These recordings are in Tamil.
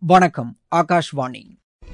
வணக்கம் ஆகாஷ்வாணி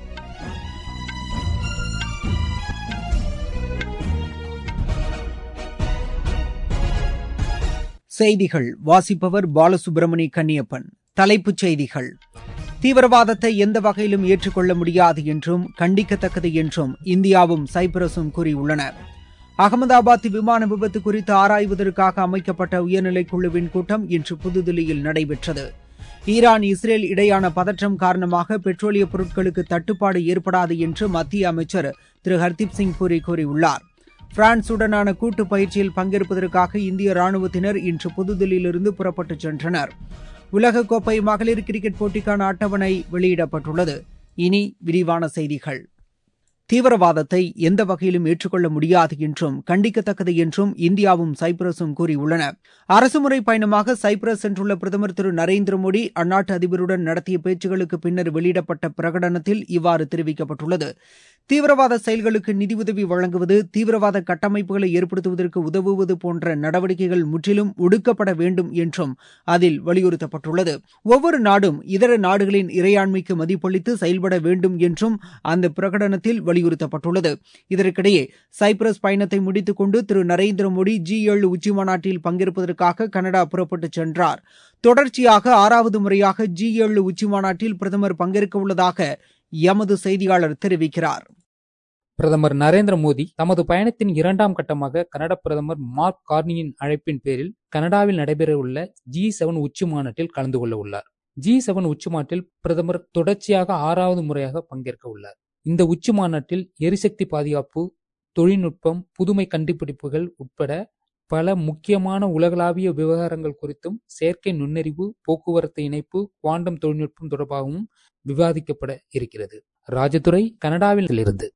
செய்திகள் வாசிப்பவர் பாலசுப்ரமணி கன்னியப்பன் தலைப்புச் செய்திகள் தீவிரவாதத்தை எந்த வகையிலும் ஏற்றுக்கொள்ள முடியாது என்றும் கண்டிக்கத்தக்கது என்றும் இந்தியாவும் சைப்ரஸும் கூறியுள்ளன அகமதாபாத் விமான விபத்து குறித்து ஆராய்வதற்காக அமைக்கப்பட்ட உயர்நிலைக் குழுவின் கூட்டம் இன்று புதுதில்லியில் நடைபெற்றது ஈரான் இஸ்ரேல் இடையான பதற்றம் காரணமாக பெட்ரோலிய பொருட்களுக்கு தட்டுப்பாடு ஏற்படாது என்று மத்திய அமைச்சர் திரு ஹர்தீப் சிங் பூரி கூறியுள்ளார் பிரான்சுடனான கூட்டு பயிற்சியில் பங்கேற்பதற்காக இந்திய ராணுவத்தினர் இன்று புதுதில்லியிலிருந்து புறப்பட்டுச் சென்றனர் உலகக்கோப்பை மகளிர் கிரிக்கெட் போட்டிக்கான அட்டவணை வெளியிடப்பட்டுள்ளது இனி விரிவான செய்திகள் தீவிரவாதத்தை எந்த வகையிலும் ஏற்றுக்கொள்ள முடியாது என்றும் கண்டிக்கத்தக்கது என்றும் இந்தியாவும் சைப்ரஸும் கூறியுள்ளன அரசுமுறை பயணமாக சைப்ரஸ் சென்றுள்ள பிரதமர் திரு நரேந்திர மோடி அந்நாட்டு அதிபருடன் நடத்திய பேச்சுகளுக்கு பின்னர் வெளியிடப்பட்ட பிரகடனத்தில் இவ்வாறு தெரிவிக்கப்பட்டுள்ளது தீவிரவாத செயல்களுக்கு நிதியுதவி வழங்குவது தீவிரவாத கட்டமைப்புகளை ஏற்படுத்துவதற்கு உதவுவது போன்ற நடவடிக்கைகள் முற்றிலும் ஒடுக்கப்பட வேண்டும் என்றும் அதில் வலியுறுத்தப்பட்டுள்ளது ஒவ்வொரு நாடும் இதர நாடுகளின் இறையாண்மைக்கு மதிப்பளித்து செயல்பட வேண்டும் என்றும் அந்த பிரகடனத்தில் வலியுறுத்தப்பட்டுள்ளது இதற்கிடையே சைப்ரஸ் பயணத்தை முடித்துக் கொண்டு திரு நரேந்திர மோடி ஜி ஏழு உச்சிமாநாட்டில் பங்கேற்பதற்காக கனடா புறப்பட்டுச் சென்றார் தொடர்ச்சியாக ஆறாவது முறையாக ஜி ஏழு உச்சிமாநாட்டில் பிரதமர் பங்கேற்க உள்ளதாக எமது செய்தியாளர் தெரிவிக்கிறார் பிரதமர் நரேந்திர மோடி தமது பயணத்தின் இரண்டாம் கட்டமாக கனடா பிரதமர் மார்க் கார்னியின் அழைப்பின் பேரில் கனடாவில் நடைபெறவுள்ள ஜி செவன் உச்சி மாநாட்டில் கலந்து கொள்ள உள்ளார் ஜி செவன் உச்சி மாநாட்டில் பிரதமர் தொடர்ச்சியாக ஆறாவது முறையாக பங்கேற்க உள்ளார் இந்த உச்சி மாநாட்டில் எரிசக்தி பாதுகாப்பு தொழில்நுட்பம் புதுமை கண்டுபிடிப்புகள் உட்பட பல முக்கியமான உலகளாவிய விவகாரங்கள் குறித்தும் செயற்கை நுண்ணறிவு போக்குவரத்து இணைப்பு குவாண்டம் தொழில்நுட்பம் தொடர்பாகவும் விவாதிக்கப்பட இருக்கிறது ராஜதுரை கனடாவில் இருந்து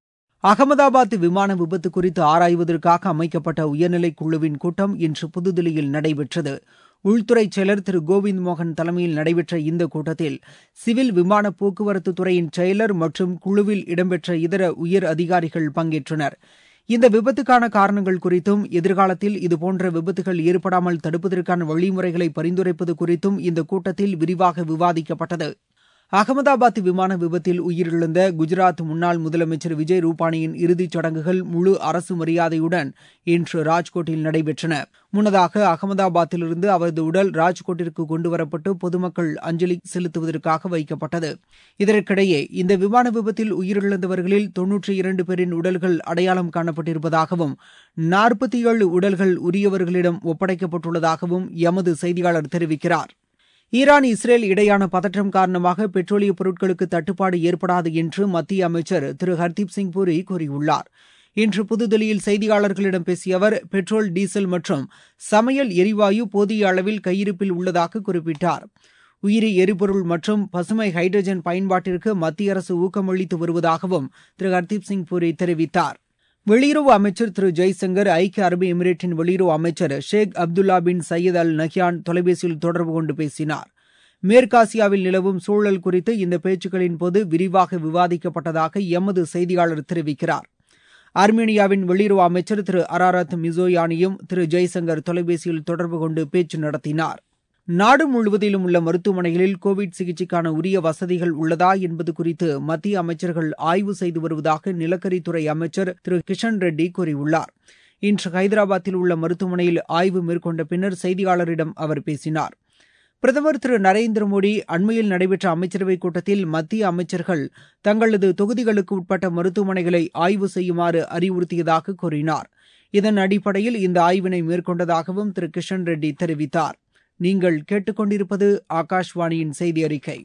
அகமதாபாத் விமான விபத்து குறித்து ஆராய்வதற்காக அமைக்கப்பட்ட உயர்நிலைக் குழுவின் கூட்டம் இன்று புதுதில்லியில் நடைபெற்றது உள்துறை செயலர் திரு கோவிந்த் மோகன் தலைமையில் நடைபெற்ற இந்த கூட்டத்தில் சிவில் விமான போக்குவரத்து துறையின் செயலர் மற்றும் குழுவில் இடம்பெற்ற இதர உயர் அதிகாரிகள் பங்கேற்றனர் இந்த விபத்துக்கான காரணங்கள் குறித்தும் எதிர்காலத்தில் இதுபோன்ற விபத்துகள் ஏற்படாமல் தடுப்பதற்கான வழிமுறைகளை பரிந்துரைப்பது குறித்தும் இந்த கூட்டத்தில் விரிவாக விவாதிக்கப்பட்டது அகமதாபாத் விமான விபத்தில் உயிரிழந்த குஜராத் முன்னாள் முதலமைச்சர் விஜய் ரூபானியின் இறுதிச் சடங்குகள் முழு அரசு மரியாதையுடன் இன்று ராஜ்கோட்டில் நடைபெற்றன முன்னதாக அகமதாபாத்திலிருந்து அவரது உடல் ராஜ்கோட்டிற்கு கொண்டுவரப்பட்டு பொதுமக்கள் அஞ்சலி செலுத்துவதற்காக வைக்கப்பட்டது இதற்கிடையே இந்த விமான விபத்தில் உயிரிழந்தவர்களில் தொன்னூற்றி இரண்டு பேரின் உடல்கள் அடையாளம் காணப்பட்டிருப்பதாகவும் நாற்பத்தி ஏழு உடல்கள் உரியவர்களிடம் ஒப்படைக்கப்பட்டுள்ளதாகவும் எமது செய்தியாளர் தெரிவிக்கிறார் ஈரான் இஸ்ரேல் இடையான பதற்றம் காரணமாக பெட்ரோலிய பொருட்களுக்கு தட்டுப்பாடு ஏற்படாது என்று மத்திய அமைச்சர் திரு ஹர்தீப் சிங் பூரி கூறியுள்ளார் இன்று புதுதில்லியில் செய்தியாளர்களிடம் பேசிய அவர் பெட்ரோல் டீசல் மற்றும் சமையல் எரிவாயு போதிய அளவில் கையிருப்பில் உள்ளதாக குறிப்பிட்டார் உயிரி எரிபொருள் மற்றும் பசுமை ஹைட்ரஜன் பயன்பாட்டிற்கு மத்திய அரசு ஊக்கமளித்து வருவதாகவும் திரு ஹர்தீப் சிங் பூரி தெரிவித்தார் வெளியுறவு அமைச்சர் திரு ஜெய்சங்கர் ஐக்கிய அரபு எமிரேட்டின் வெளியுறவு அமைச்சர் Sheikh Abdullah bin Zayed Al Nahyan தொலைபேசியில் தொடர்பு கொண்டு பேசினார் மேற்காசியாவில் நிலவும் சூழல் குறித்து இந்த பேச்சுக்களின் போது விரிவாக விவாதிக்கப்பட்டதாக எமது செய்தியாளர் தெரிவிக்கிறார் ஆர்மேனியாவின் வெளியுறவு அமைச்சர் திரு அராரத் மிசோயானியும் திரு ஜெய்சங்கர் தொலைபேசியில் தொடர்பு கொண்டு பேச்சு நடத்தினார் நாடு முழுவதிலும் உள்ள மருத்துவமனைகளில் கோவிட் சிகிச்சைக்கான உரிய வசதிகள் உள்ளதா என்பது குறித்து மத்திய அமைச்சர்கள் ஆய்வு செய்து வருவதாக நிலக்கரித்துறை அமைச்சர் திரு கிஷன் ரெட்டி கூறியுள்ளார் இன்று ஹைதராபாத்தில் உள்ள மருத்துவமனையில் ஆய்வு மேற்கொண்ட பின்னர் செய்தியாளரிடம் அவர் பேசினார் பிரதமர் திரு நரேந்திர மோடி அண்மையில் நடைபெற்ற அமைச்சரவைக் கூட்டத்தில் மத்திய அமைச்சர்கள் தங்களது தொகுதிகளுக்கு உட்பட்ட மருத்துவமனைகளை ஆய்வு செய்யுமாறு அறிவுறுத்தியதாக கூறினார் இதன் அடிப்படையில் இந்த ஆய்வினை மேற்கொண்டதாகவும் திரு கிஷன் ரெட்டி தெரிவித்தார் நீங்கள் கேட்டுக்கொண்டிருப்பது ஆகாஷ்வாணியின் செய்தி அறிக்கை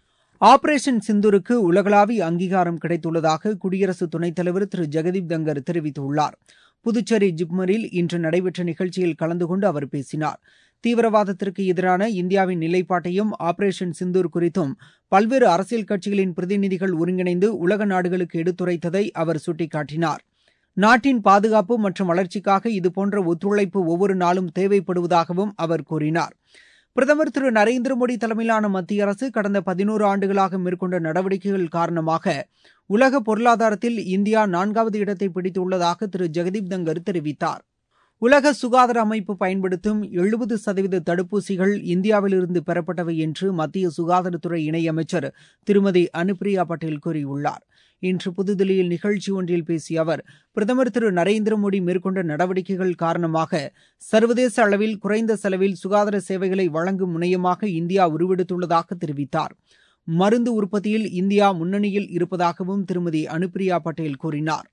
ஆபரேஷன் சிந்துருக்கு உலகளாவிய அங்கீகாரம் கிடைத்துள்ளதாக குடியரசு துணைத் தலைவர் திரு ஜெகதீப் தங்கர் தெரிவித்துள்ளார் புதுச்சேரி ஜிப்மரில் இன்று நடைபெற்ற நிகழ்ச்சியில் கலந்து கொண்டு அவர் பேசினார் தீவிரவாதத்திற்கு எதிரான இந்தியாவின் நிலைப்பாட்டையும் ஆபரேஷன் சிந்தூர் குறித்தும் பல்வேறு அரசியல் கட்சிகளின் பிரதிநிதிகள் ஒருங்கிணைந்து உலக நாடுகளுக்கு எடுத்துரைத்ததை அவர் சுட்டிக்காட்டினார் நாட்டின் பாதுகாப்பு மற்றும் வளர்ச்சிக்காக இதுபோன்ற ஒத்துழைப்பு ஒவ்வொரு நாளும் தேவைப்படுவதாகவும் அவர் கூறினார் பிரதமர் திரு நரேந்திர மோடி தலைமையிலான மத்திய அரசு கடந்த பதினோரு ஆண்டுகளாக மேற்கொண்ட நடவடிக்கைகள் காரணமாக உலக பொருளாதாரத்தில் இந்தியா நான்காவது இடத்தை பிடித்துள்ளதாக திரு ஜெகதீப் தங்கர் தெரிவித்தார் உலக சுகாதார அமைப்பு பயன்படுத்தும் எழுபது சதவீத தடுப்பூசிகள் இந்தியாவிலிருந்து பெறப்பட்டவை என்று மத்திய சுகாதாரத்துறை இணையமைச்சர் திருமதி அனுப்பிரியா பட்டேல் கூறியுள்ளார் இன்று புதுதில்லியில் நிகழ்ச்சி ஒன்றில் பேசிய அவர் பிரதமர் திரு நரேந்திர மோடி மேற்கொண்ட நடவடிக்கைகள் காரணமாக சர்வதேச அளவில் குறைந்த செலவில் சுகாதார சேவைகளை வழங்கும் முனையமாக இந்தியா உருவெடுத்துள்ளதாக தெரிவித்தார் மருந்து உற்பத்தியில் இந்தியா முன்னணியில் இருப்பதாகவும் திருமதி அனுப்பிரியா பட்டேல் கூறினார்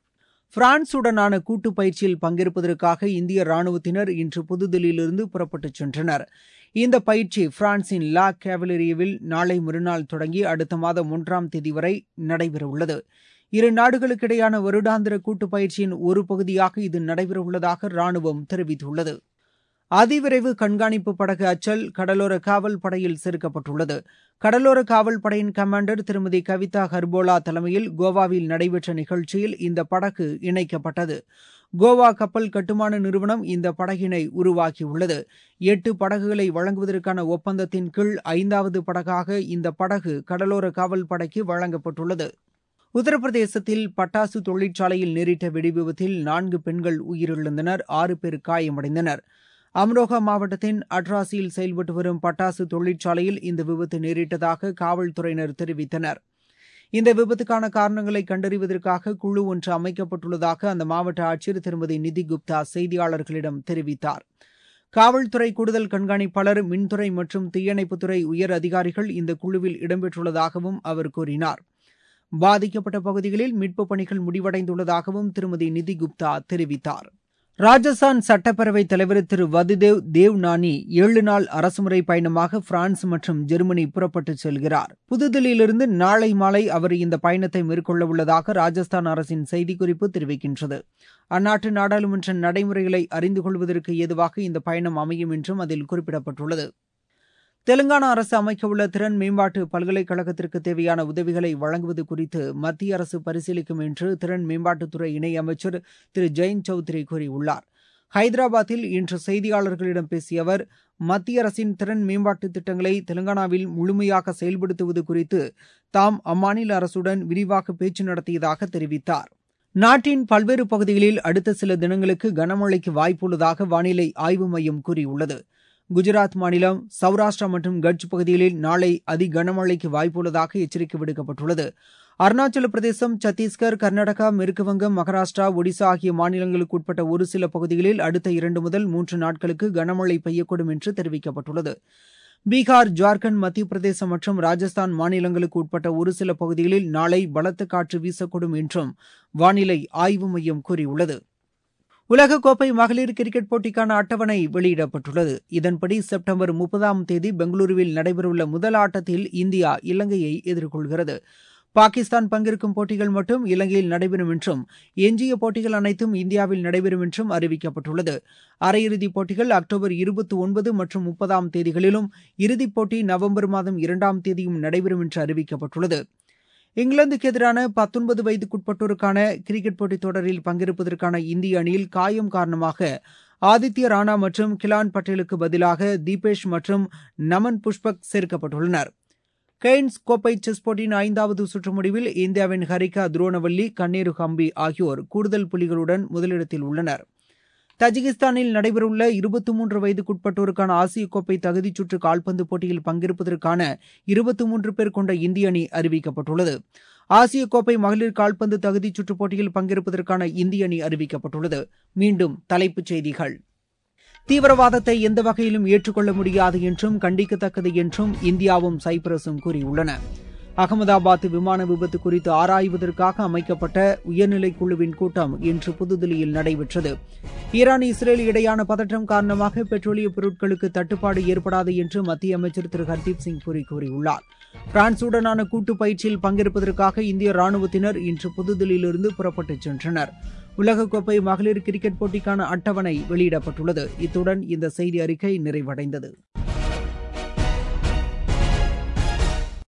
பிரான்சுடனான கூட்டு பயிற்சியில் பங்கேற்பதற்காக இந்திய ராணுவத்தினர் இன்று புதுதில்லியிலிருந்து புறப்பட்டுச் சென்றனர் இந்த பயிற்சி பிரான்சின் லா கேவலரியில் நாளை மறுநாள் தொடங்கி அடுத்த மாதம் ஒன்றாம் தேதி வரை நடைபெறவுள்ளது இரு நாடுகளுக்கிடையான வருடாந்திர கூட்டு பயிற்சியின் ஒரு பகுதியாக இது நடைபெறவுள்ளதாக ராணுவம் தெரிவித்துள்ளது அதிவிரைவு கண்காணிப்பு படகு அச்சல் கடலோர காவல் படையில் சேர்க்கப்பட்டுள்ளது கடலோர காவல் படையின் கமாண்டர் திருமதி கவிதா ஹர்போலா தலைமையில் கோவாவில் நடைபெற்ற நிகழ்ச்சியில் இந்த படகு இணைக்கப்பட்டது கோவா கப்பல் கட்டுமான நிறுவனம் இந்த படகினை உருவாக்கியுள்ளது எட்டு படகுகளை வழங்குவதற்கான ஒப்பந்தத்தின் கீழ் ஐந்தாவது படகாக இந்த படகு கடலோர காவல் படைக்கு வழங்கப்பட்டுள்ளது உத்தரப்பிரதேசத்தில் பட்டாசு தொழிற்சாலையில் நேரிட்ட வெடிவிபத்தில் நான்கு பெண்கள் உயிரிழந்தனர் ஆறு பேர் காயமடைந்தனர் அம்ரோகா மாவட்டத்தின் அட்ராசியில் செயல்பட்டு வரும் பட்டாசு தொழிற்சாலையில் இந்த விபத்து நேரிட்டதாக காவல்துறையினர் தெரிவித்தனர் இந்த விபத்துக்கான காரணங்களை கண்டறிவதற்காக குழு ஒன்று அமைக்கப்பட்டுள்ளதாக அந்த மாவட்ட ஆட்சியர் திருமதி நிதி குப்தா செய்தியாளர்களிடம் தெரிவித்தார் காவல்துறை கூடுதல் கண்காணிப்பாளர் மின்துறை மற்றும் தீயணைப்புத்துறை உயர் அதிகாரிகள் இந்த குழுவில் இடம்பெற்றுள்ளதாகவும் அவர் கூறினார் பாதிக்கப்பட்ட பகுதிகளில் மீட்புப் பணிகள் முடிவடைந்துள்ளதாகவும் திருமதி நிதி குப்தா தெரிவித்தார் ராஜஸ்தான் சட்டப்பேரவைத் தலைவர் திரு வதுதேவ் தேவ்நானி ஏழு நாள் அரசுமுறை பயணமாக பிரான்ஸ் மற்றும் ஜெர்மனி புறப்பட்டுச் செல்கிறார் புதுதில்லியிலிருந்து நாளை மாலை அவர் இந்த பயணத்தை மேற்கொள்ள உள்ளதாக ராஜஸ்தான் அரசின் செய்திக்குறிப்பு தெரிவிக்கின்றது அந்நாட்டு நாடாளுமன்ற நடைமுறைகளை அறிந்து கொள்வதற்கு ஏதுவாக இந்த பயணம் அமையும் என்றும் அதில் குறிப்பிடப்பட்டுள்ளது தெலுங்கானா அரசு அமைக்கவுள்ள திறன் மேம்பாட்டு பல்கலைக்கழகத்திற்கு தேவையான உதவிகளை வழங்குவது குறித்து மத்திய அரசு பரிசீலிக்கும் என்று திறன் மேம்பாட்டுத்துறை இணையமைச்சர் திரு ஜெயந்த் சௌத்ரி கூறியுள்ளார் ஹைதராபாத்தில் இன்று செய்தியாளர்களிடம் பேசிய அவர் மத்திய அரசின் திறன் மேம்பாட்டு திட்டங்களை தெலுங்கானாவில் முழுமையாக செயல்படுத்துவது குறித்து தாம் அம்மாநில அரசுடன் விரிவாக பேச்சு நடத்தியதாக தெரிவித்தார் நாட்டின் பல்வேறு பகுதிகளில் அடுத்த சில தினங்களுக்கு கனமழைக்கு வாய்ப்புள்ளதாக வானிலை ஆய்வு மையம் கூறியுள்ளது குஜராத் மாநிலம் சௌராஷ்டிரா மற்றும் கட்ச் பகுதிகளில் நாளை அதி கனமழைக்கு வாய்ப்புள்ளதாக எச்சரிக்கை விடுக்கப்பட்டுள்ளது அருணாச்சல பிரதேசம் சத்தீஸ்கர் கர்நாடகா மேற்குவங்கம் மகாராஷ்டிரா ஒடிசா ஆகிய மாநிலங்களுக்கு உட்பட்ட ஒரு சில பகுதிகளில் அடுத்த இரண்டு முதல் மூன்று நாட்களுக்கு கனமழை பெய்யக்கூடும் என்று தெரிவிக்கப்பட்டுள்ளது பீகார் ஜார்க்கண்ட் மத்திய பிரதேசம் மற்றும் ராஜஸ்தான் மாநிலங்களுக்கு உட்பட்ட ஒரு சில பகுதிகளில் நாளை பலத்த காற்று வீசக்கூடும் என்றும் வானிலை ஆய்வு மையம் கூறியுள்ளது உலகக்கோப்பை மகளிர் கிரிக்கெட் போட்டிக்கான அட்டவணை வெளியிடப்பட்டுள்ளது இதன்படி செப்டம்பர் முப்பதாம் தேதி பெங்களூருவில் நடைபெறவுள்ள முதல் ஆட்டத்தில் இந்தியா இலங்கையை எதிர்கொள்கிறது பாகிஸ்தான் பங்கேற்கும் போட்டிகள் மட்டும் இலங்கையில் நடைபெறும் என்றும் எஞ்சிய போட்டிகள் அனைத்தும் இந்தியாவில் நடைபெறும் என்றும் அறிவிக்கப்பட்டுள்ளது அரையிறுதிப் போட்டிகள் அக்டோபர் இருபத்தி ஒன்பது மற்றும் முப்பதாம் தேதிகளிலும் இறுதிப் போட்டி நவம்பர் மாதம் இரண்டாம் தேதியும் நடைபெறும் என்று அறிவிக்கப்பட்டுள்ளது இங்கிலாந்துக்கு எதிரான பத்தொன்பது வயதுக்குட்பட்டோருக்கான கிரிக்கெட் போட்டித் தொடரில் பங்கேற்பதற்கான இந்திய அணியில் காயம் காரணமாக ஆதித்ய ராணா மற்றும் கிலான் பட்டேலுக்கு பதிலாக தீபேஷ் மற்றும் நமன் புஷ்பக் சேர்க்கப்பட்டுள்ளனர் கெய்ன்ஸ் கோப்பை செஸ் போட்டியின் ஐந்தாவது சுற்று முடிவில் இந்தியாவின் ஹரிகா துரோனவல்லி கண்ணீரு ஹம்பி ஆகியோர் கூடுதல் புள்ளிகளுடன் முதலிடத்தில் உள்ளனர் தஜிகிஸ்தானில் நடைபெறவுள்ள இருபத்தி மூன்று வயதுக்குட்பட்டோருக்கான ஆசிய கோப்பை தகுதிச் சுற்று கால்பந்து போட்டியில் பங்கேற்பதற்கான இருபத்தி மூன்று பேர் கொண்ட இந்திய அணி அறிவிக்கப்பட்டுள்ளது ஆசிய கோப்பை மகளிர் கால்பந்து தகுதிச் சுற்று போட்டியில் பங்கேற்பதற்கான இந்திய அணி அறிவிக்கப்பட்டுள்ளது மீண்டும் தலைப்புச் செய்திகள் தீவிரவாதத்தை எந்த வகையிலும் ஏற்றுக்கொள்ள முடியாது என்றும் கண்டிக்கத்தக்கது என்றும் இந்தியாவும் சைப்ரஸும் கூறியுள்ளன அகமதாபாத் விமான விபத்து குறித்து ஆராய்வதற்காக அமைக்கப்பட்ட உயர்நிலை குழுவின் கூட்டம் இன்று புதுதில்லியில் நடைபெற்றது ஈரான் இஸ்ரேல் இடையான பதற்றம் காரணமாக பெட்ரோலிய பொருட்களுக்கு தட்டுப்பாடு ஏற்படாது என்று மத்திய அமைச்சர் திரு ஹர்தீப் சிங் புரி கூறியுள்ளார் பிரான்சுடனான கூட்டு பயிற்சியில் பங்கேற்பதற்காக இந்திய ராணுவத்தினர் இன்று புதுதில்லியிலிருந்து புறப்பட்டுச் சென்றனர் உலகக்கோப்பை மகளிர் கிரிக்கெட் போட்டிக்கான அட்டவணை வெளியிடப்பட்டுள்ளது இத்துடன் இந்த செய்தி அறிக்கை நிறைவடைந்தது